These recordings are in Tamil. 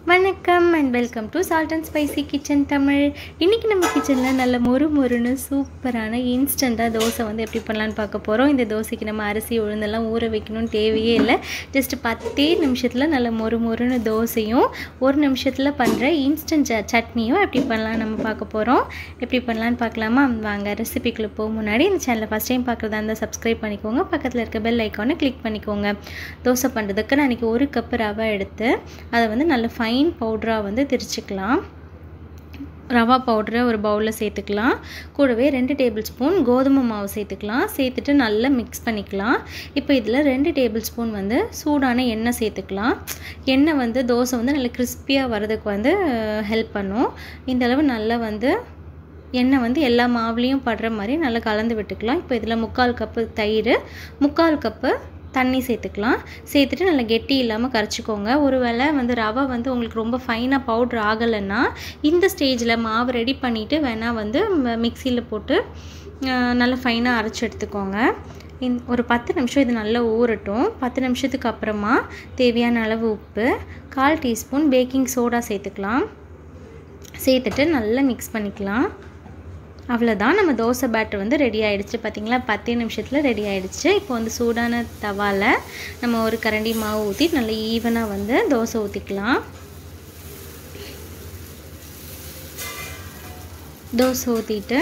வணக்கம் and welcome to salt and spicy kitchen Tamil இன்றைக்கி நம்ம கிச்சனில் நல்ல மொறு மொறுன்னு சூப்பரான இன்ஸ்டண்ட்டாக தோசை வந்து எப்படி பண்ணலான்னு பார்க்க போகிறோம் இந்த தோசைக்கு நம்ம அரிசி உளுந்தெல்லாம் ஊற வைக்கணும்னு தேவையே இல்லை ஜஸ்ட் பத்தே நிமிஷத்தில் நல்ல மொறு மொறுன்னு தோசையும் ஒரு நிமிஷத்தில் பண்ணுற இன்ஸ்டன்ட் ச சட்னியும் எப்படி பண்ணலாம் நம்ம பார்க்க போகிறோம் எப்படி பண்ணலான்னு பார்க்கலாமா வாங்க ரெசிபிக்குள்ளே போக முன்னாடி இந்த சேனலை ஃபஸ்ட் டைம் பார்க்குறதா இருந்தால் சப்ஸ்கிரைப் பண்ணிக்கோங்க பக்கத்தில் இருக்க பெல் ஐக்கானை கிளிக் பண்ணிக்கோங்க தோசை பண்ணுறதுக்கு நான் இன்றைக்கி ஒரு கப்பு ரவை எடுத்து அதை வந்து நல்ல ஃபைன் பவுடராக வந்து திரிச்சிக்கலாம் ரவா பவுடரை ஒரு பவுலில் சேர்த்துக்கலாம் கூடவே ரெண்டு டேபிள் ஸ்பூன் கோதுமை மாவு சேர்த்துக்கலாம் சேர்த்துட்டு நல்லா மிக்ஸ் பண்ணிக்கலாம் இப்போ இதில் ரெண்டு டேபிள் ஸ்பூன் வந்து சூடான எண்ணெய் சேர்த்துக்கலாம் எண்ணெய் வந்து தோசை வந்து நல்லா கிறிஸ்பியாக வர்றதுக்கு வந்து ஹெல்ப் பண்ணும் இந்த அளவு நல்லா வந்து எண்ணெய் வந்து எல்லா மாவுலேயும் படுற மாதிரி நல்லா கலந்து விட்டுக்கலாம் இப்போ இதில் முக்கால் கப்பு தயிர் முக்கால் கப்பு தண்ணி சேர்த்துக்கலாம் சேர்த்துட்டு நல்லா கெட்டி இல்லாமல் கரைச்சிக்கோங்க ஒருவேளை வந்து ரவை வந்து உங்களுக்கு ரொம்ப ஃபைனாக பவுட்ரு ஆகலைன்னா இந்த ஸ்டேஜில் மாவு ரெடி பண்ணிவிட்டு வேணால் வந்து மிக்சியில் போட்டு நல்லா ஃபைனாக அரைச்சி எடுத்துக்கோங்க இந் ஒரு பத்து நிமிஷம் இது நல்லா ஊறட்டும் பத்து நிமிஷத்துக்கு அப்புறமா தேவையான அளவு உப்பு கால் டீஸ்பூன் பேக்கிங் சோடா சேர்த்துக்கலாம் சேர்த்துட்டு நல்லா மிக்ஸ் பண்ணிக்கலாம் அவ்வளோதான் நம்ம தோசை பேட்டர் வந்து ரெடி ஆகிடுச்சு பார்த்திங்களா பத்தே நிமிஷத்தில் ரெடி ஆகிடுச்சு இப்போ வந்து சூடான தவாவில் நம்ம ஒரு கரண்டி மாவு ஊற்றி நல்லா ஈவனாக வந்து தோசை ஊற்றிக்கலாம் தோசை ஊற்றிட்டு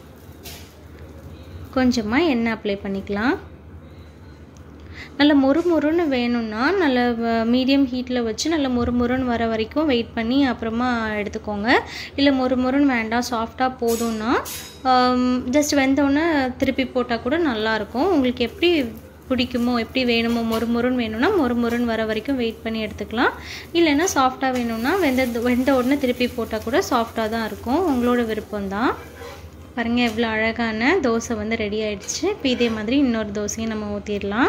கொஞ்சமாக எண்ணெய் அப்ளை பண்ணிக்கலாம் நல்ல மொறு மொறுன்னு வேணும்னா நல்ல மீடியம் ஹீட்டில் வச்சு நல்ல மொறு மொறுன்னு வர வரைக்கும் வெயிட் பண்ணி அப்புறமா எடுத்துக்கோங்க இல்லை மொறு மொறுன்னு வேண்டாம் சாஃப்டாக போதும்னா ஜஸ்ட் வெந்தோடனே திருப்பி போட்டால் கூட நல்லாயிருக்கும் உங்களுக்கு எப்படி பிடிக்குமோ எப்படி வேணுமோ மொறு மொறுன்னு வேணும்னா மொறு மொறுன்னு வர வரைக்கும் வெயிட் பண்ணி எடுத்துக்கலாம் இல்லைன்னா சாஃப்டாக வேணும்னா வெந்த வெந்த உடனே திருப்பி போட்டால் கூட சாஃப்டாக தான் இருக்கும் உங்களோட விருப்பம்தான் பாருங்கள் எவ்வளோ அழகான தோசை வந்து ரெடி ஆகிடுச்சு இப்போ இதே மாதிரி இன்னொரு தோசையும் நம்ம ஊற்றிடலாம்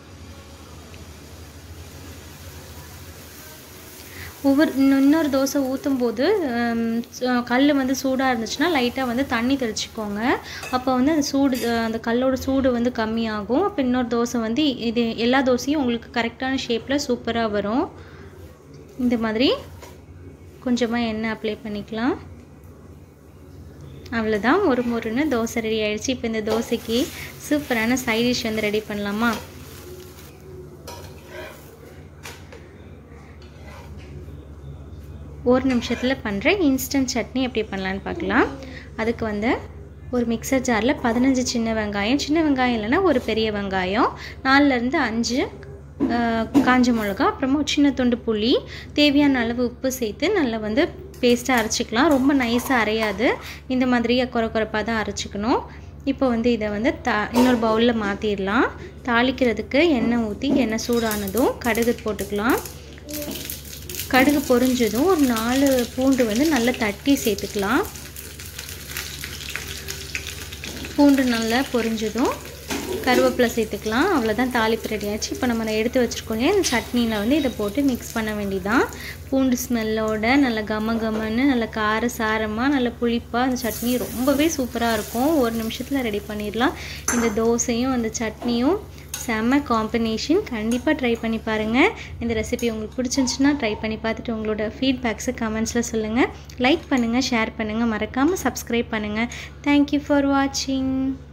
ஒவ்வொரு இன்னொரு தோசை ஊற்றும் போது கல் வந்து சூடாக இருந்துச்சுன்னா லைட்டாக வந்து தண்ணி தெளிச்சிக்கோங்க அப்போ வந்து அந்த சூடு அந்த கல்லோட சூடு வந்து கம்மியாகும் அப்போ இன்னொரு தோசை வந்து இது எல்லா தோசையும் உங்களுக்கு கரெக்டான ஷேப்பில் சூப்பராக வரும் இந்த மாதிரி கொஞ்சமாக எண்ணெய் அப்ளை பண்ணிக்கலாம் அவ்வளோதான் ஒரு முருன்னு தோசை ரெடி ஆகிடுச்சு இப்போ இந்த தோசைக்கு சூப்பரான சைட் டிஷ் வந்து ரெடி பண்ணலாமா ஒரு நிமிஷத்தில் பண்ணுற இன்ஸ்டன்ட் சட்னி எப்படி பண்ணலான்னு பார்க்கலாம் அதுக்கு வந்து ஒரு மிக்சர் ஜாரில் பதினஞ்சு சின்ன வெங்காயம் சின்ன வெங்காயம் இல்லைன்னா ஒரு பெரிய வெங்காயம் நாலுலேருந்து அஞ்சு காஞ்ச மிளகா அப்புறமா சின்ன துண்டு புளி தேவையான அளவு உப்பு சேர்த்து நல்லா வந்து பேஸ்ட்டாக அரைச்சிக்கலாம் ரொம்ப நைஸாக அரையாது இந்த மாதிரி குறை குறைப்பாக தான் அரைச்சிக்கணும் இப்போ வந்து இதை வந்து தா இன்னொரு பவுலில் மாற்றிடலாம் தாளிக்கிறதுக்கு எண்ணெய் ஊற்றி எண்ணெய் சூடானதும் கடுகு போட்டுக்கலாம் கடுகு பொரிஞ்சதும் ஒரு நாலு பூண்டு வந்து நல்லா தட்டி சேர்த்துக்கலாம் பூண்டு நல்லா பொரிஞ்சதும் கருவேப்பிலை சேர்த்துக்கலாம் அவ்வளோதான் தாளிப்பு ரெடி ஆச்சு இப்போ நம்ம எடுத்து வச்சுருக்கோங்க இந்த சட்னியில் வந்து இதை போட்டு மிக்ஸ் பண்ண வேண்டியதான் பூண்டு ஸ்மெல்லோட நல்ல கம கமன்னு நல்ல கார சாரமாக நல்ல புளிப்பாக அந்த சட்னி ரொம்பவே சூப்பராக இருக்கும் ஒரு நிமிஷத்தில் ரெடி பண்ணிடலாம் இந்த தோசையும் அந்த சட்னியும் செம்ம காம்பினேஷன் கண்டிப்பாக ட்ரை பண்ணி பாருங்கள் இந்த ரெசிபி உங்களுக்கு பிடிச்சிருந்துச்சுன்னா ட்ரை பண்ணி பார்த்துட்டு உங்களோட ஃபீட்பேக்ஸை கமெண்ட்ஸில் சொல்லுங்கள் லைக் பண்ணுங்கள் ஷேர் பண்ணுங்கள் மறக்காமல் சப்ஸ்கிரைப் பண்ணுங்கள் தேங்க்யூ ஃபார் வாட்சிங்